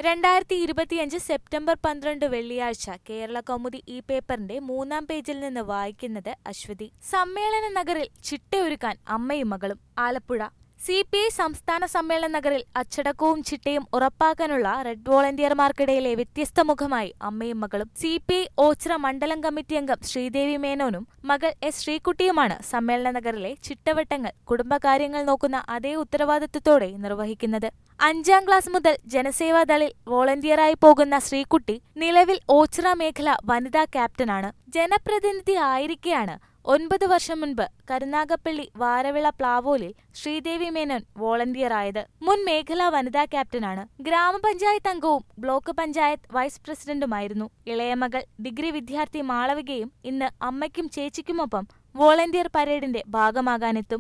രണ്ടായിരത്തി ഇരുപത്തിയഞ്ച് സെപ്റ്റംബർ പന്ത്രണ്ട് വെള്ളിയാഴ്ച കേരള കൗമുദി ഈ പേപ്പറിന്റെ മൂന്നാം പേജിൽ നിന്ന് വായിക്കുന്നത് അശ്വതി സമ്മേളന നഗറിൽ ചിട്ടയൊരുക്കാൻ അമ്മയും മകളും ആലപ്പുഴ സി പി ഐ സംസ്ഥാന സമ്മേളന നഗറിൽ അച്ചടക്കവും ചിട്ടയും ഉറപ്പാക്കാനുള്ള റെഡ് വോളണ്ടിയർമാർക്കിടയിലെ വ്യത്യസ്ത മുഖമായി അമ്മയും മകളും സി പി ഐ ഓച്ചിറ മണ്ഡലം കമ്മിറ്റി അംഗം ശ്രീദേവി മേനോനും മകൾ എസ് ശ്രീകുട്ടിയുമാണ് സമ്മേളന നഗറിലെ ചിട്ടവട്ടങ്ങൾ കുടുംബകാര്യങ്ങൾ നോക്കുന്ന അതേ ഉത്തരവാദിത്വത്തോടെ നിർവഹിക്കുന്നത് അഞ്ചാം ക്ലാസ് മുതൽ ജനസേവാദളിൽ വോളണ്ടിയറായി പോകുന്ന ശ്രീകുട്ടി നിലവിൽ ഓച്ചിറ മേഖല വനിതാ ക്യാപ്റ്റനാണ് ജനപ്രതിനിധി ആയിരിക്കെയാണ് ഒൻപത് വർഷം മുൻപ് കരുനാഗപ്പള്ളി വാരവിള പ്ലാവോലിൽ ശ്രീദേവി മേനോൻ വോളണ്ടിയറായത് മുൻ മേഖലാ വനിതാ ക്യാപ്റ്റനാണ് ഗ്രാമപഞ്ചായത്ത് അംഗവും ബ്ലോക്ക് പഞ്ചായത്ത് വൈസ് പ്രസിഡന്റുമായിരുന്നു ഇളയമകൾ ഡിഗ്രി വിദ്യാർത്ഥി മാളവികയും ഇന്ന് അമ്മയ്ക്കും ചേച്ചിക്കുമൊപ്പം വോളണ്ടിയർ പരേഡിന്റെ ഭാഗമാകാനെത്തും